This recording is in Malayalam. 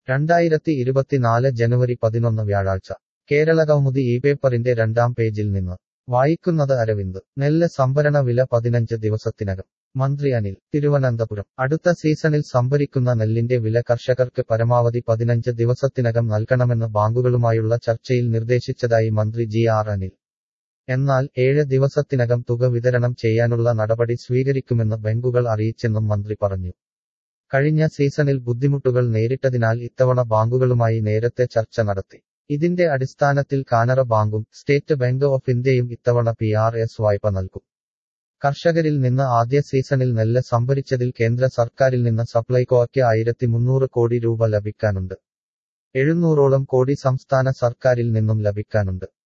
രണ്ടായിരത്തി ഇരുപത്തിനാല് ജനുവരി പതിനൊന്ന് വ്യാഴാഴ്ച കേരളകൗമുദി ഈ പേപ്പറിന്റെ രണ്ടാം പേജിൽ നിന്ന് വായിക്കുന്നത് അരവിന്ദ് നെല്ല് സംഭരണ വില പതിനഞ്ച് ദിവസത്തിനകം മന്ത്രി അനിൽ തിരുവനന്തപുരം അടുത്ത സീസണിൽ സംഭരിക്കുന്ന നെല്ലിന്റെ വില കർഷകർക്ക് പരമാവധി പതിനഞ്ച് ദിവസത്തിനകം നൽകണമെന്ന് ബാങ്കുകളുമായുള്ള ചർച്ചയിൽ നിർദ്ദേശിച്ചതായി മന്ത്രി ജി ആർ അനിൽ എന്നാൽ ഏഴ് ദിവസത്തിനകം തുക വിതരണം ചെയ്യാനുള്ള നടപടി സ്വീകരിക്കുമെന്ന് ബാങ്കുകൾ അറിയിച്ചെന്നും മന്ത്രി പറഞ്ഞു കഴിഞ്ഞ സീസണിൽ ബുദ്ധിമുട്ടുകൾ നേരിട്ടതിനാൽ ഇത്തവണ ബാങ്കുകളുമായി നേരത്തെ ചർച്ച നടത്തി ഇതിന്റെ അടിസ്ഥാനത്തിൽ കാനറ ബാങ്കും സ്റ്റേറ്റ് ബാങ്ക് ഓഫ് ഇന്ത്യയും ഇത്തവണ പി ആർ എസ് വായ്പ നൽകും കർഷകരിൽ നിന്ന് ആദ്യ സീസണിൽ നെല്ല് സംഭരിച്ചതിൽ കേന്ദ്ര സർക്കാരിൽ നിന്ന് സപ്ലൈകോയ്ക്ക് ആയിരത്തി മുന്നൂറ് കോടി രൂപ ലഭിക്കാനുണ്ട് എഴുന്നൂറോളം കോടി സംസ്ഥാന സർക്കാരിൽ നിന്നും ലഭിക്കാനുണ്ട്